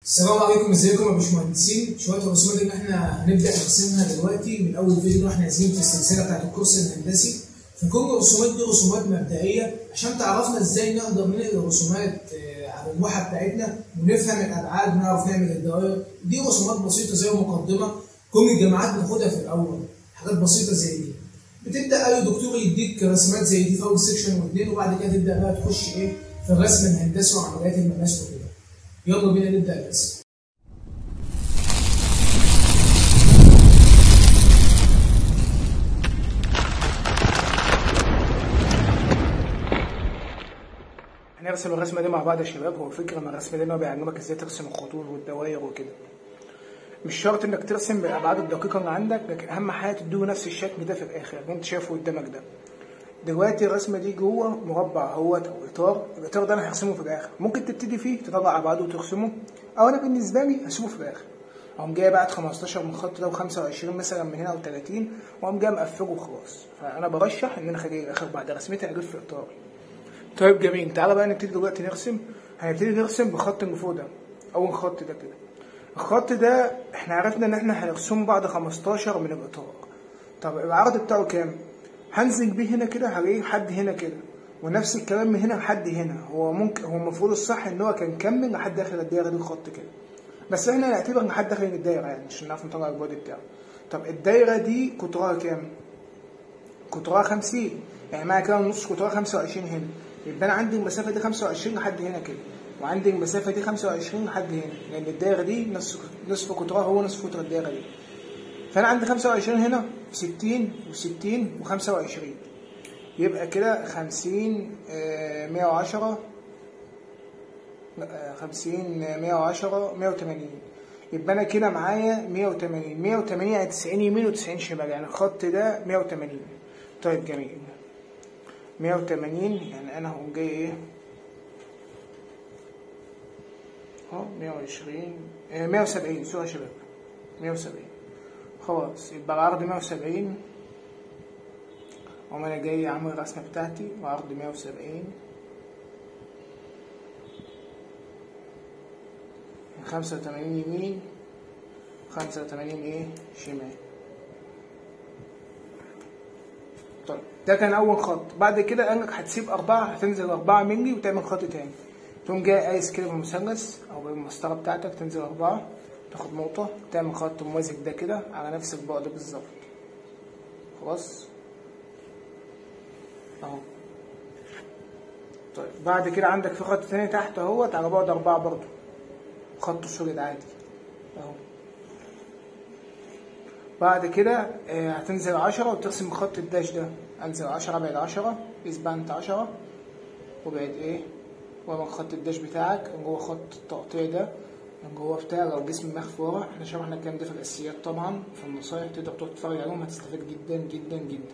السلام عليكم ازيكم يا باشمهندسين شويه الرسومات اللي احنا هنبدا نرسمها دلوقتي من اول فيديو احنا نازلين في السلسله بتاعت الكورس الهندسي فكل الرسومات دي رسومات مبدئيه عشان تعرفنا ازاي نقدر ننقل الرسومات آه، على اللوحه بتاعتنا ونفهم الابعاد ونعرف نعمل الدوائر دي رسومات بسيطه زي مقدمه كل الجامعات بناخدها في الاول حاجات بسيطه زي دي بتبدا اي دكتور يديك رسمات زي دي في اول سيكشن واثنين وبعد كده تبدا بقى تخش ايه في الرسم الهندسي وعمليات المقاس وكده يلا بينا نبدا الرسم هنرسم الرسمه دي مع بعض يا شباب هو الفكره من الرسمه دي ان هو بيعلمك ازاي ترسم الخطوط والدوائر وكده مش شرط انك ترسم بالابعاد الدقيقه اللي عندك لكن اهم حاجه تديه نفس الشكل ده في الاخر اللي انت شايفه قدامك ده دلوقتي الرسمه دي جوه مربع اهوت او اطار الاطار ده انا هرسمه في الاخر ممكن تبتدي فيه تطلع ابعاده وترسمه او انا بالنسبه لي هسيبه في الاخر اقوم جاي بعد 15 من الخط ده و25 مثلا من هنا او 30 واقوم جاي مقفله وخلاص فانا برشح ان انا اخليه الاخر بعد رسمتي الف اطار طيب جميل تعالى بقى نبتدي دلوقتي نرسم هنبتدي نرسم بخط اللي فوق ده اول خط ده كده الخط ده احنا عرفنا ان احنا هنرسمه بعد 15 من الاطار طب العرض بتاعه كام هنزل بيه هنا كده هلاقيه لحد هنا كده ونفس الكلام من هنا لحد هنا هو ممكن هو المفروض الصح ان هو كان كمل لحد اخر الدايره دي الخط كده بس احنا نعتبر لحد اخر الدايره يعني عشان نعرف نطلع البعد بتاعه طب الدايره دي قطرها كام قطرها 50 يعني معنى كده نص قطرها 25 هنا يبقى انا عندي المسافه دي 25 لحد هنا كده وعندي المسافه دي 25 لحد هنا لان الدايره دي نصف نصف قطرها هو نصف قطر الدايره دي فانا عندي 25 هنا 60 و60 و25 يبقى كده 50 آه، 110 لا 50 110 180 يبقى انا كده معايا 180 180 يعني 90 يمين و90 شمال يعني الخط ده 180 طيب جميل 180 يعني انا هقوم جاي ايه اهو 120 آه، 170 سوري يا شباب 170 خلاص يبقى العرض 170 اقوم انا جاي عامل الرسمه بتاعتي وعرض 170 خمسة وتمانين يمين خمسة وتمانين ايه شمال طيب ده كان اول خط بعد كده قال لك هتسيب اربعة هتنزل اربعة مني وتعمل خط تاني تقوم جاي قايس كده بالمثلث او بالمسطرة بتاعتك تنزل اربعة تاخد نقطة تعمل خط موازي ده كده على نفس البعد بالظبط خلاص اهو طيب بعد كده عندك في خط تاني تحت اهوت على بعد اربعة برضو خط سوليد عادي اهو بعد كده آه، هتنزل عشرة وترسم خط الداش ده انزل عشرة ابعد عشرة اسبانت عشرة وابعد ايه واعمل خط الداش بتاعك من جوه خط التقطيع ده من جوه بتاع لو جسم مخفي ورا احنا شرحنا الكلام ده في الاساسيات طبعا في النصايح تقدر تقعد تتفرج عليهم هتستفاد جدا جدا جدا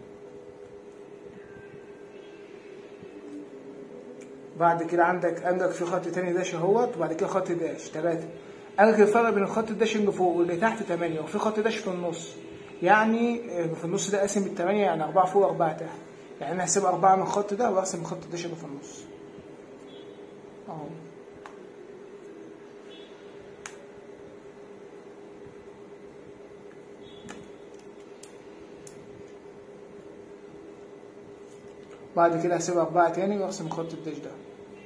بعد كده عندك عندك في خط تاني داش اهوت وبعد كده خط داش تلاتة عندك الفرق بين الخط الداش اللي فوق واللي تحت تمانية وفي خط داش في النص يعني آه، في النص ده قاسم التمانية يعني أربعة فوق أربعة تحت يعني أنا هسيب أربعة من الخط ده وأقسم الخط الداش اللي في النص أهو بعد كده هسيب أربعة تاني وأقسم خط الداش ده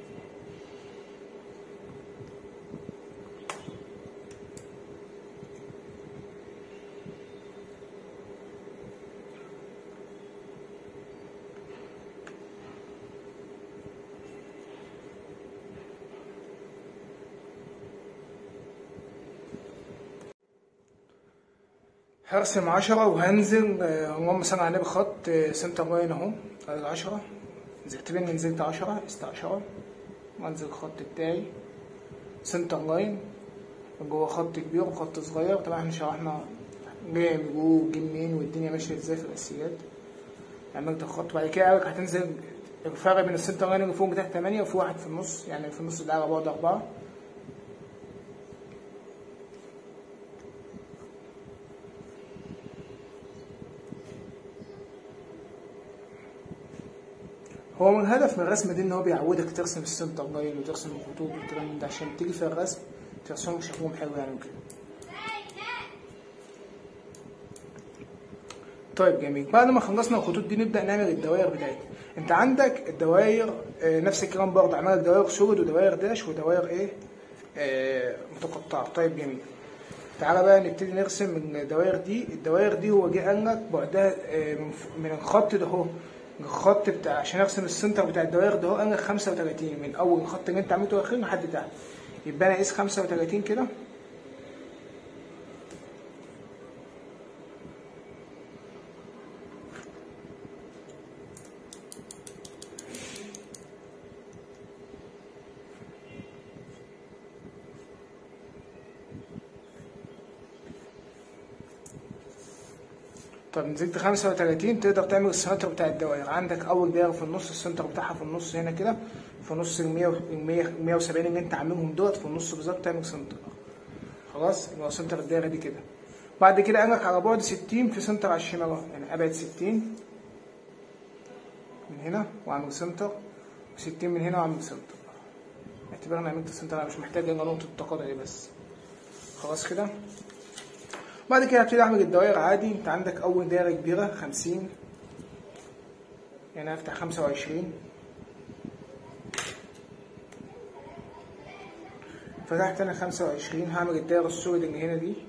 هرسم عشرة وهنزل آه، اللهم صل على النبي خط آه، سنتر لاين اهو ادي عشرة نزلت بين نزلت عشرة است عشرة وانزل الخط بتاعي سنتر لاين جوه خط كبير وخط صغير طبعا احنا شرحنا جاي من جوه وجه منين والدنيا ماشية ازاي في الاساسيات عملت الخط بعد كده قالك هتنزل الفرق بين السنتر لاين اللي فوق بتاع تمانية وفي واحد في النص يعني في النص ده على بعد أربعة هو من الهدف من الرسمة دي إن هو بيعودك ترسم السنتر لاين وترسم الخطوط والكلام من ده عشان تيجي في الرسم ترسمهم شكلهم حلو يعني وكده طيب جميل بعد ما خلصنا الخطوط دي نبدا نعمل الدوائر بتاعتنا انت عندك الدوائر آه، نفس الكلام برضه عملت دوائر سوليد ودوائر داش ودوائر ايه آه، متقطعه طيب جميل تعالى بقى نبتدي نرسم من الدوائر دي الدوائر دي هو جه قال لك بعدها آه، من ف- من الخط ده اهو من الخط بتاع عشان ارسم السنتر بتاع الدوائر ده اهو قال لك 35 من اول الخط اللي انت عملته اخير لحد تحت يبقى انا اقيس 35 كده طب نزلت 35 تقدر تعمل السنتر بتاع الدوائر عندك اول دايره في النص السنتر بتاعها في النص هنا كده في نص ال 100 ال 100 170 اللي انت عاملهم دوت في النص بالظبط تعمل سنتر خلاص يبقى سنتر الدايره دي كده بعد كده قال لك على بعد 60 في سنتر على الشمال اهو يعني ابعد 60 من هنا واعمل سنتر و60 من هنا واعمل سنتر اعتبرنا عملت سنتر انا مش محتاج الا نقطه التقاطع دي بس خلاص كده بعد كده هبتدي اعمل الدوائر عادي انت عندك اول دايره كبيره 50 يعني هفتح 25 فتحت انا 25 هعمل الدايره السود اللي هنا دي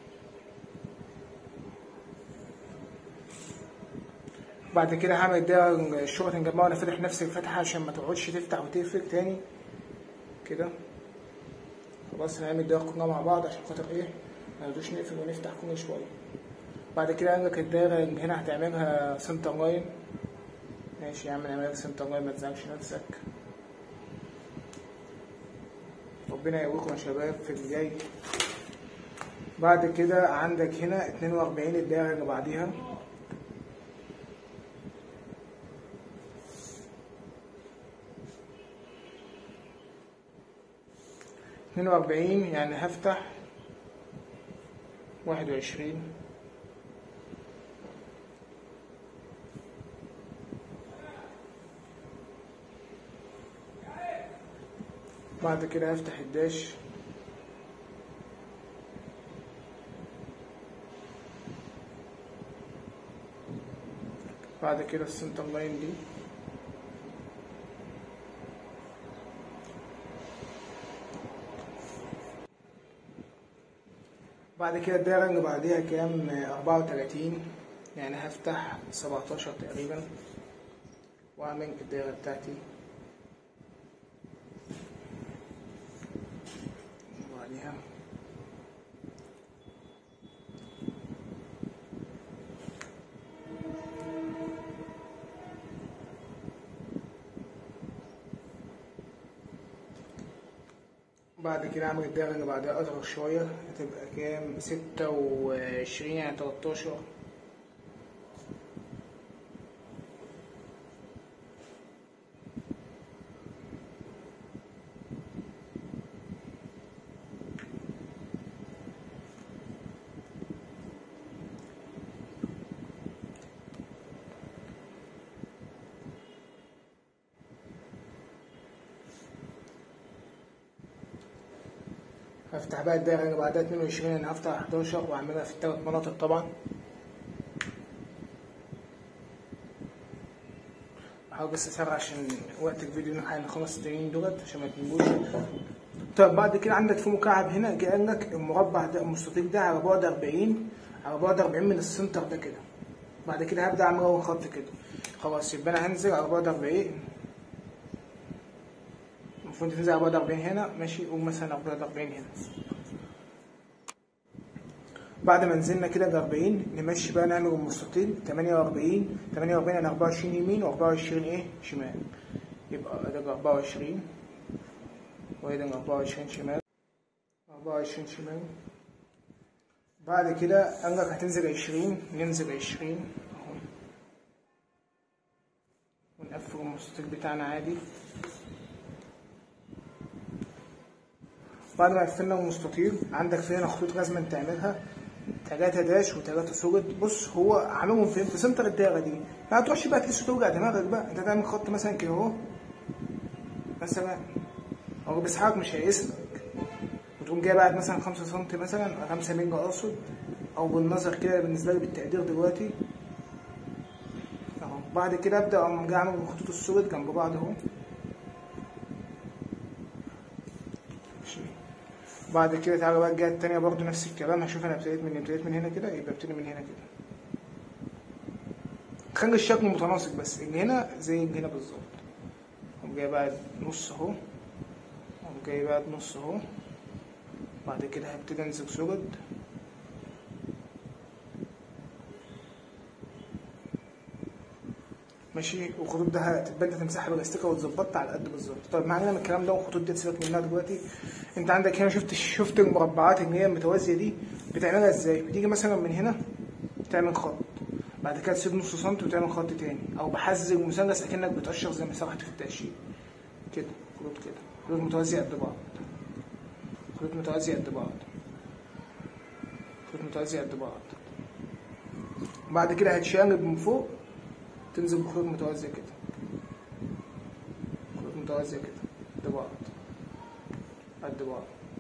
بعد كده هعمل الدايره الشغل نجمعه وانا فاتح نفس الفتحه عشان ما تقعدش تفتح وتقفل تاني كده خلاص هنعمل الدايره كلها مع بعض عشان خاطر ايه ما نقدرش نقفل ونفتح كل شويه بعد كده عندك الدايره اللي هنا هتعملها سنتر لاين ماشي يا عم نعملها سنتر لاين ما تزعلش نفسك ربنا يقويكم يا شباب في الجاي بعد كده عندك هنا 42 الدايره اللي بعديها اتنين وأربعين يعني هفتح واحد وعشرين بعد كده هفتح الداش بعد كده السنتر لاين دي بعد كده الدايرة اللي بعديها كام أربعة وتلاتين يعني هفتح سبعتاشر تقريبا وأعمل الدايرة بتاعتي وبعديها بعد كده اعمل الدايرة اللي بعدها اصغر شوية هتبقى كام ستة وعشرين يعني تلاتاشر هفتح بقى الدايرة اللي بعدها اتنين وعشرين يعني هفتح حداشر واعملها في التلات مناطق طبعا بحاول بس اسرع عشان وقت الفيديو نلحق نخلص التانيين دولت عشان ما تنجوش طيب بعد كده عندك في مكعب هنا جه قال لك المربع ده المستطيل ده على بعد 40 على بعد 40 من السنتر ده كده بعد كده هبدأ اعمل اول خط كده خلاص يبقى انا هنزل على بعد 40 المفروض تنزل على بعد 40 هنا ماشي قول مثلا على بعد 40 هنا بعد ما نزلنا كده ل 40 نمشي بقى نعمل المستطيل 48 48 يعني 24 يمين و24 ايه شمال يبقى ده 24 وده 24 شمال 24 شمال بعد كده قال لك هتنزل 20 ننزل 20 اهو ونقفل المستطيل بتاعنا عادي بعد ما قفلنا المستطيل عندك في هنا خطوط لازم تعملها تلاتة داش وتلاتة سوليد بص هو عاملهم فين في سنتر الدايرة دي ما تروحش بقى تقيس وتوجع دماغك بقى انت تعمل خط مثلا كده اهو مثلا هو بيسحبك مش هيقيس لك وتقوم جاي بعد مثلا 5 سم مثلا 5 مللي اقصد او بالنظر كده بالنسبه لي بالتقدير دلوقتي اهو بعد كده ابدا اقوم جاي اعمل الخطوط السود جنب بعض اهو ماشي. بعد كده تعالى بقى الجهه التانيه برضو نفس الكلام هشوف انا ابتديت من ابتديت من هنا كده يبقى ابتدي من هنا كده خلي الشكل متناسق بس اللي هنا زي اللي هنا بالظبط قوم جاي بقى نص اهو قوم جاي بقى نص اهو بعد كده هبتدي انزل سجد ماشي والخطوط ده هتبقى انت تمسحها بالاستيكه وتظبطها على قد بالظبط طيب معنى من الكلام ده والخطوط دي سيبك منها دلوقتي انت عندك هنا شفت شفت المربعات اللي هي المتوازيه دي بتعملها ازاي بتيجي مثلا من هنا تعمل خط بعد كده تسيب نص سنتي وتعمل خط تاني او بحز المثلث اكنك بتقشر زي ما سرحت في التقشير كده خطوط كده خطوط متوازيه قد بعض خطوط متوازيه قد بعض خطوط متوازيه قد بعض بعد كده هتشقلب من فوق تنزل بخطوط متوازيه كده خطوط متوازيه كده قد بعض قد بعض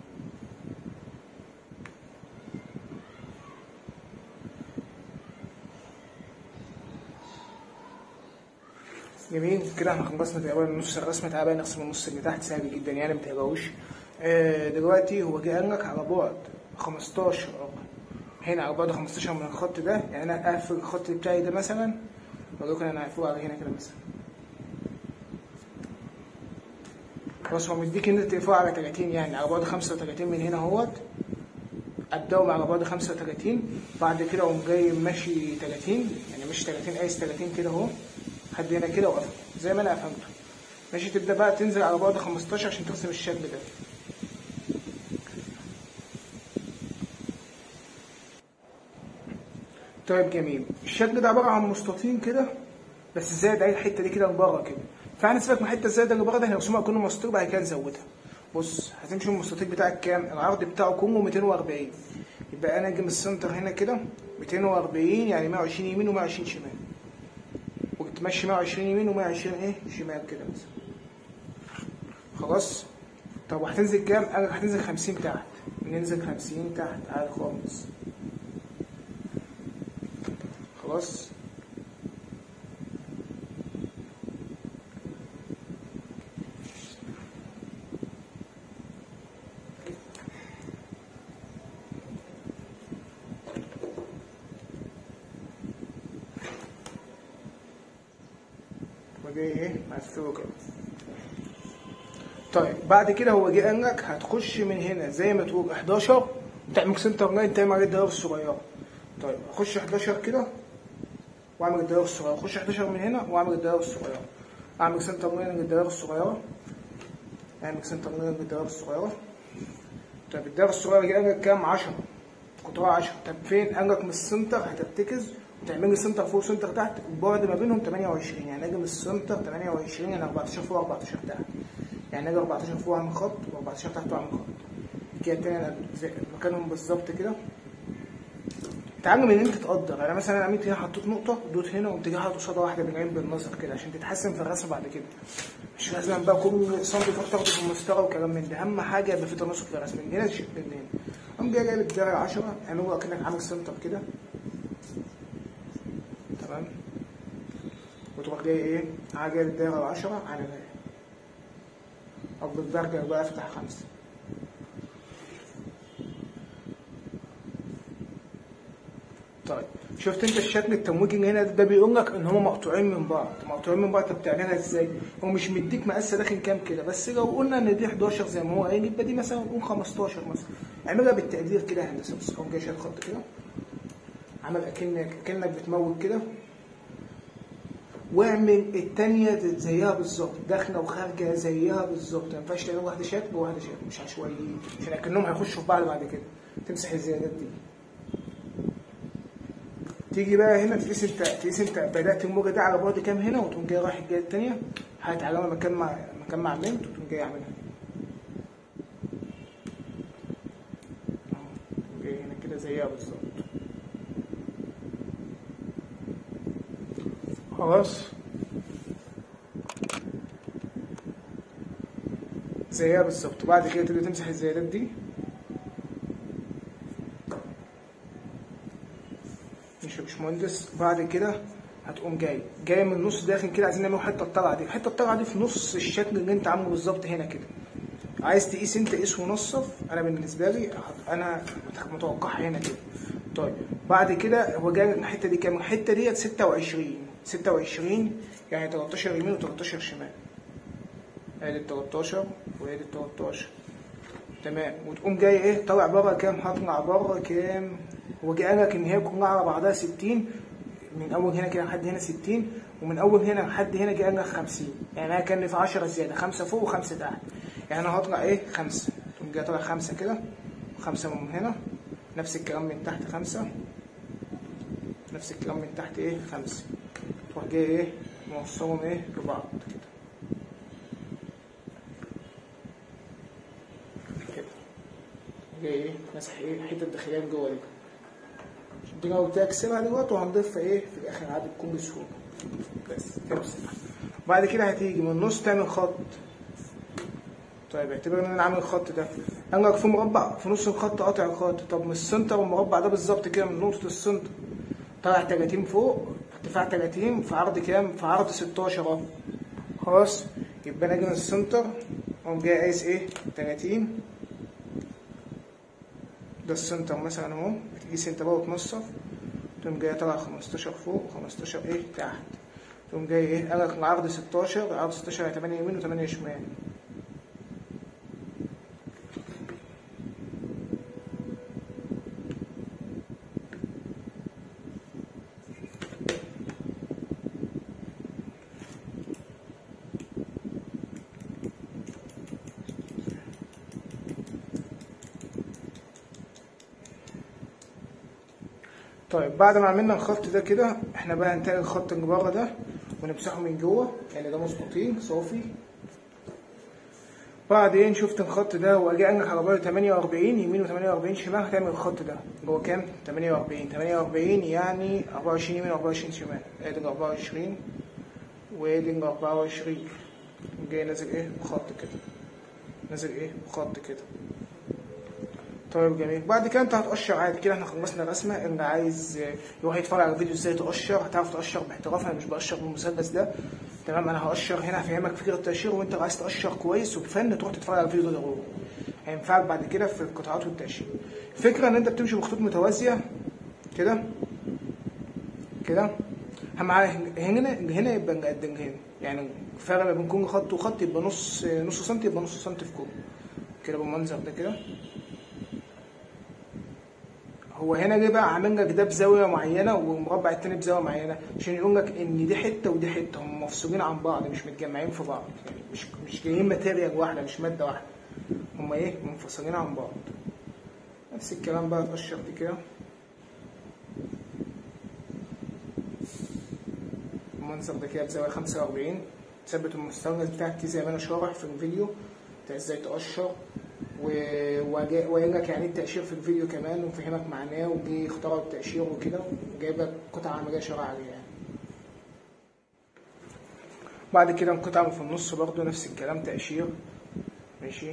جميل كده احنا خلصنا تقريبا نص الرسمه تعالى بقى نقسم النص اللي تحت سهل جدا يعني ما تقلقوش آه دلوقتي هو جه قال لك على بعد 15 هنا على بعد 15 من الخط ده يعني انا اقفل الخط بتاعي ده مثلا بقول لكم انا هقفله على هنا كده مثلا خلاص هو مديك ان انت تقفله على 30 يعني على بعد 35 من هنا اهوت ابداهم على بعد 35 بعد كده اقوم جاي ماشي 30 يعني مش 30 قايس 30 كده اهو لحد هنا كده وقف زي ما انا فهمته ماشي تبدا بقى تنزل على بعد 15 عشان ترسم الشكل ده طيب جميل الشكل ده عباره عن مستطيل كده بس زائد عليه الحته دي كده لبره كده فاحنا سيبك من الحته الزايده اللي بره ده هنرسمها كأنه مستطيل بعد كده نزودها بص هتمشي المستطيل بتاعك كام العرض بتاعه كله 240 يبقى انا اجي من السنتر هنا كده 240 يعني 120 يمين و120 شمال وتمشي 120 يمين و120 ايه شمال كده مثلا خلاص طب وهتنزل كام؟ قال هتنزل 50 تحت ننزل 50 تحت عادي خالص خلاص ودي ايه مقفله كده طيب بعد كده هو جه قال لك هتخش من هنا زي ما تقول 11 تعمل سنتر لاين تعمل عليه الدوائر الصغيره طيب اخش 11 كده واعمل الدوائر الصغيره اخش 11 من هنا واعمل الدوائر الصغيره اعمل سنتر لاين للدوائر الصغيره اعمل سنتر لاين للدوائر الصغيره طيب الدوائر الصغيره جه قال لك كام 10 قطرها 10 طب فين قال لك من السنتر هترتكز وتعمل لي سنتر فوق سنتر تحت البعد ما بينهم 28 يعني اجي من السنتر 28 يعني 14 فوق 14 تحت يعني اجي 14 فوق اعمل خط و14 تحت اعمل خط كده تاني انا زي مكانهم بالظبط كده اتعلم ان انت تقدر انا مثلا عملت هنا حطيت نقطه دوت هنا وقمت جاي حاطط قصادها واحده بالعين بالنظر كده عشان تتحسن في الرسم بعد كده مش لازم بقى كل سنتي تروح تاخده في المسطره وكلام من ده اهم حاجه يبقى في تناسق في الرسم من هنا للشكل من هنا قوم جاي جايب الدرع 10 اعمله كانك عامل سنتر كده تمام وتروح جاي ايه جايب الدايره 10 على ده او بالبرجر بقى افتح خمسه طيب شفت انت الشكل التمويجي اللي هنا ده بيقول لك ان هما مقطوعين من بعض مقطوعين من بعض طب بتعملها ازاي هو مش مديك مقاس داخل كام كده بس لو قلنا ان دي 11 زي ما هو قايل يبقى دي مثلا نقول 15 مثلا اعملها بالتقدير كده يا هندسه بص قوم جاي شايل خط كده عمل اكنك اكنك بتموج كده واعمل التانية زيها بالظبط داخله وخارجه زيها بالظبط ما ينفعش تعمل واحده شكل وواحده شكل مش عشوائيين عشان اكنهم هيخشوا في بعض بعد كده تمسح الزيادات دي تيجي بقى هنا تقيس انت تقيس انت بدات الموجه دي على بعد كام هنا وتقوم جاي رايح الجهه الثانيه هتعلمها مكان ما مكان ما علمت وتقوم جاي عاملها اهو جاي هنا كده زيها بالظبط خلاص زيها بالظبط وبعد كده تبدا تمسح الزيادات دي ماشي يا باشمهندس بعد كده هتقوم جاي جاي من النص داخل كده عايزين نعمل حته الطلعه دي الحته الطلعه دي في نص الشكل اللي انت عامله بالظبط هنا كده عايز تقيس انت قيس ونصف انا بالنسبه لي انا متوقعها هنا كده طيب بعد كده هو جاي الحته دي كام الحته ديت 26 26 يعني 13 يمين و13 شمال ادي ال 13 وادي ال 13 تمام وتقوم جاي ايه طالع بره كام هطلع بره كام هو جاي لك ان هي كلها على بعضها 60 من اول هنا كده لحد هنا 60 ومن اول هنا لحد هنا جاي لك 50 يعني انا كان في 10 زياده خمسه فوق وخمسه تحت يعني انا هطلع ايه خمسه تقوم جاي طالع خمسه كده وخمسه من هنا نفس الكلام من تحت خمسه نفس الكلام من تحت ايه خمسه تروح جاي ايه موصلهم ايه ببعض كده كده جاي ايه ماسح ايه الحته الداخليه من جوه دي دي لو تكسرها دلوقتي وهنضيفها ايه في الاخر عادي بكل بسهوله بس تمسح بعد كده هتيجي من النص تعمل خط طيب اعتبر ان انا عامل الخط ده قال لك في مربع في نص الخط قاطع الخط طب من السنتر المربع ده بالظبط كده من نقطه السنتر طالع 30 فوق ارتفاع 30 في عرض كام في عرض 16 اهو خلاص يبقى انا اجي من السنتر اقوم جاي قايس ايه 30 ده السنتر مثلا اهو بتقيس انت بقى وتنصف تقوم جاي طالع 15 فوق 15 ايه تحت تقوم جاي ايه قال لك العرض 16 عرض 16 8 يمين و8 شمال طيب بعد ما عملنا الخط ده كده احنا بقى هنتقل الخط اللي بره ده ونمسحه من جوه يعني ده مستطيل صافي بعدين شفت الخط ده واجي انجح على بعد 48 يمين و48 شمال هتعمل الخط ده جوه كام 48 48 يعني 24 يمين و24 شمال ادي ال 24 وادي ال 24 جاي نازل ايه بخط كده نازل ايه بخط كده طيب جميل بعد كده انت هتقشر عادي كده احنا خلصنا الرسمه اللي عايز يروح يتفرج على الفيديو ازاي تقشر هتعرف تقشر باحتراف انا مش بقشر بالمثلث ده تمام انا هقشر هنا هفهمك فكره التقشير وانت لو عايز تقشر كويس وبفن تروح تتفرج على الفيديو ده ضروري هينفعك بعد كده في القطعات والتقشير الفكره ان انت بتمشي بخطوط متوازيه كده كده معايا هنا هنا يبقى قد هنا يعني الفرق ما بين كل خط وخط يبقى نص نص سنتي يبقى نص سنتي في كل كده بالمنظر ده كده هو هنا ليه بقى عامل لك ده بزاويه معينه والمربع التاني بزاويه معينه عشان يقول لك ان دي حته ودي حته هم مفصولين عن بعض مش متجمعين في بعض يعني مش مش جايين ماتيريال واحده مش ماده واحده هم ايه منفصلين عن بعض نفس الكلام بقى تقشر دي كده المنظر ده كده بزاويه 45 تثبت المستوى بتاعك زي ما انا شارح في الفيديو بتاع ازاي تقشر وقايل لك يعني التقشير في الفيديو كمان ومفهمك معناه وجي اخترعوا التقشير وكده وجايب لك قطعة عملية شرع عليها يعني. بعد كده القطعة اللي في النص برضو نفس الكلام تقشير ماشي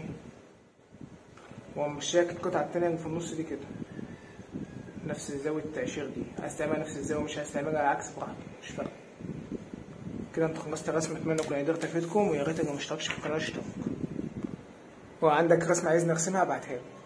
ومش شايف القطعة التانية اللي في النص دي كده نفس زاوية التقشير دي عايز تعملها نفس الزاوية مش عايز تعملها العكس براحتك مش فارقة كده انت خلصت رسمة اتمنى اكون قدرت افيدكم ويا ريت اللي مشتركش في القناة اشترك وعندك رسمة عايز نرسمها ابعتها لي